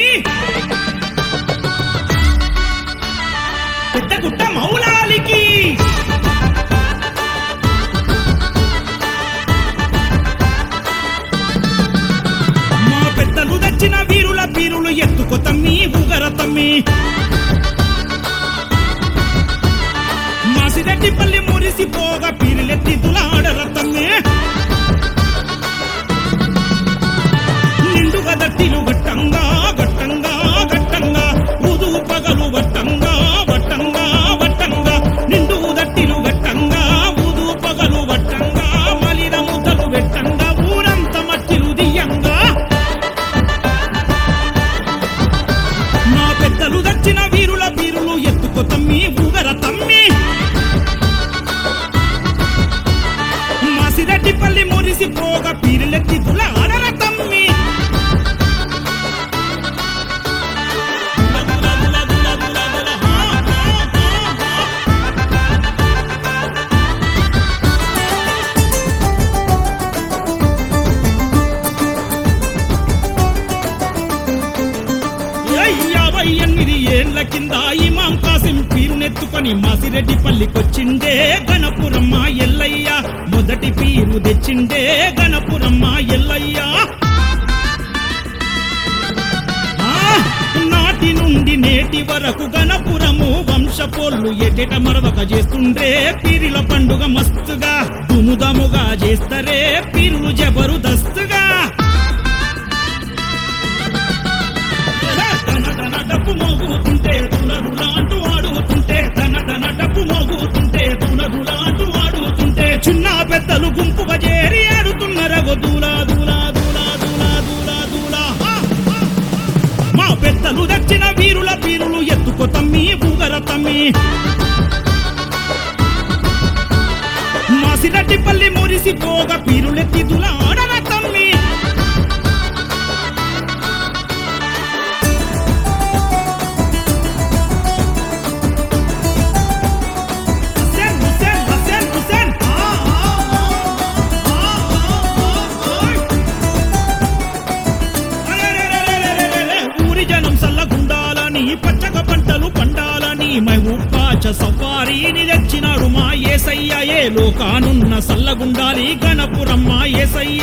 పెద్దగుట్ట మౌలాలికి మా పెద్దలు దచ్చిన వీరుల పీరులు ఎత్తుకో తమ్మి ఊగర తమ్మి మాసిరెడ్డిపల్లి మురిసిపోగా పీరులెత్తి తులాడర తమ్మి నిండుగా దట్టిలు గట్టంగా గట్టంగా గట్టంగా ఉదు పగలు వట్టంగా వట్టంగా వట్టంగా నిండు దట్టిలు గట్టంగా ఉదు పగలు వట్టంగా మలిన ముద్దలు వెట్టంగా ఊరంత మట్టిలు దియంగా నా పెద్దలు దచ్చిన వీరుల వీరులు ఎత్తుకో తమ్మి ఊగర తమ్మి మాసిరెడ్డిపల్లి మురిసిపోగా పీరులెత్తి తులాడర తమ్మి యాభై ఎనిమిది ఏళ్ల కింద ఇమాం కాసిం పీరునెత్తుకొని మాసిరెడ్డి పల్లికొచ్చిండే గణపురమ్మ ఎల్లయ్య మొదటి పీరు తెచ్చిండే గణపురమ్మ ఎల్లయ్య ఆ, నాటి నుండి నేటి వరకు గణపురము వంశపోళ్ళు ఎటెట మరవక చేస్తుండ్రే పీరిల పండుగ మస్తుగా దుముదముగా చేస్తరే పీరులు జబరుదస్తుగా ధన ధన డప్పు మోగుతుంటే తులగులాంటూ ఆడుతుంటే ధన ధన డప్పు మోగుతుంటే తులగులాంటూ ఆడుతుంటే చిన్న పెద్దలు గుంపుగా చేరి ఆడుతున్నరగో దూలా దూలా దూలా దూలా దూలా దూలా హా, హా, హా. మా పెద్దలు దచ్చిన వీరుల పీరులు ఎత్తుకో తమ్మి బూగర తమ్మి మాసిరెడ్డిపల్లి మురిసిపోగా పీరులెత్తి దులాడర తమ్మి Hussein, Hussein, Hussein, Hussein. Ah, ah, ah, ah, ah, ah. అరెరెరెరెరెరెరె. ఊరి జనం సల్లగుండాలని పచ్చక పంటలు పండాలని మహూపాచ సఫారీని తెచ్చినాడు మా ఏసయ్య ఏ లోకానున్న సల్లగుండాలి గణపురమ్మ ఏసయ్య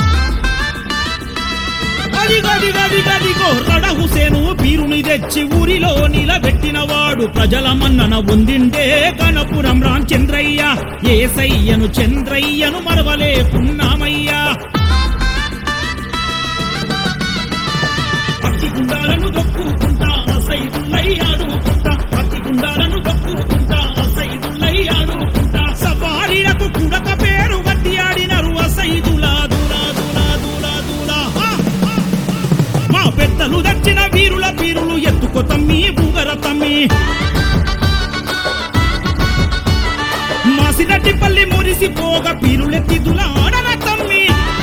అదిగదిగదిగదిగో రడ హుసేను పీరుని తెచ్చి ఊరిలో నిలబెట్టినవాడు ప్రజల మన్నన పొందిండే గణపురం రామచంద్రయ్య ఏసయ్యను చంద్రయ్యను మరవలేకున్నామయ్యా పత్తి గుండాలను దొక్కుకుంటా సైదులై ఆడుకుంటా పత్తి గుండాలను దొక్కుకుంటా సైదులై ఆడుకుంటా సఫారీలకు కుడక పేరు వడ్డి ఆడినరు అసైదులా దూలా దూలా దూలా దూలా హా, హా. మా పెద్దలు దచ్చిన వీరుల పీరులు ఎత్తుకో తమ్మి బూగర తమ్మి మాసిరెడ్డిపల్లి మురిసిపోగా పీరులెత్తి దులాడర తమ్మి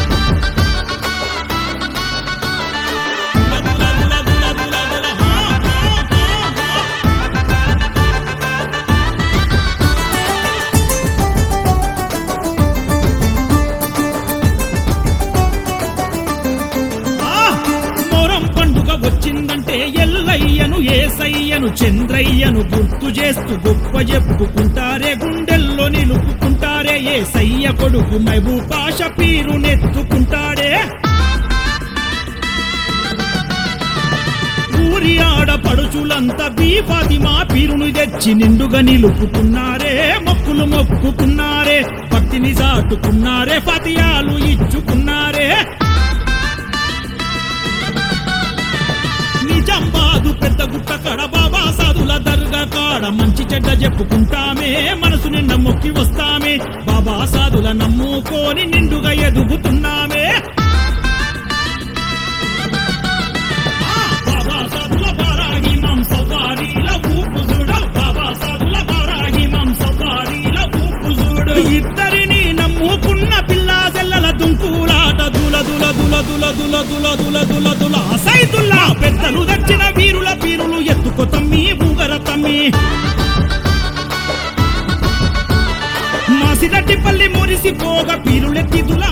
ఆ! మొరం పండుగ వచ్చిందంటే ఎల్లయ్యను ఏసయ్యను చంద్రయ్యను గుర్తు చేస్తూ గొప్ప చెప్పుకుంటారే గుండెల్లో నిలుపుకుంటారే ఏసయ్య కొడుకు మైబూ పాష పీరు నెత్తుకుంటాడే ఊరి ఆడపడుచులంతా బీపాది మా పీరును తెచ్చి నిండుగా నిలుపుకున్నారే మొక్కులు మొక్కుకున్నారే భక్తిని చాటుకున్నారే పతియాలు ఇచ్చుకున్నారే నిజామాబాదు పెద్ద గుట్ట కాడ బాబా సాధుల దర్గా కాడ మంచి చెడ్డ చెప్పుకుంటామే మనసు నిండా మొక్కి వస్తామే బాబా సాధుల నమ్ముకొని నిండుగా ఎదుగుతున్నామే ఆ, బాబా సాధుల బారాగి మాంస వారీల ఊపు చూడ బాబా సాధుల బారాగి మాంస వారీల ఊపు చూడు ఇద్దరిని నమ్ముకున్న పిల్ల జల్లల దుంకులాట దుల దుల దుల దుల దుల దుల దుల దుల దుల సైదుల్లా పెద్దలు దచ్చిన వీరుల పీరులు ఎత్తుకో తమ్మి బూగర తమ్మి మాసిరెడ్డిపల్లి మురిసిపోగా పీరులెత్తి దుల